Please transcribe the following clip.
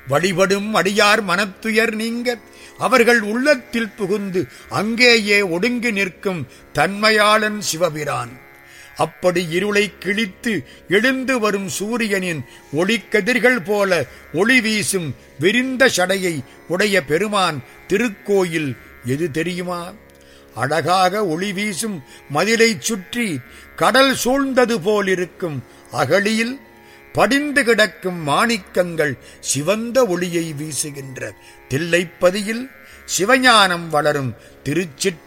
வழிபடும் அடியார் மனத்துயர் நீங்க அவர்கள் உள்ளத்தில் புகுந்து அங்கேயே ஒடுங்கி நிற்கும் தன்மையாளன் சிவபிரான் அப்படி இருளை கிழித்து எழுந்து வரும் சூரியனின் ஒளிக்கதிர்கள் போல ஒளி வீசும் விரிந்த சடையை உடைய பெருமான் திருக்கோயில் எது தெரியுமா அழகாக ஒளி வீசும் மதிலைச் சுற்றி கடல் சூழ்ந்தது போலிருக்கும் அகழியில் படிந்து கிடக்கும் மாணிக்கங்கள் சிவந்த ஒளியை வீசுகின்ற தில்லைப்பதியில் சிவஞானம் வளரும் திருச்சிற்ற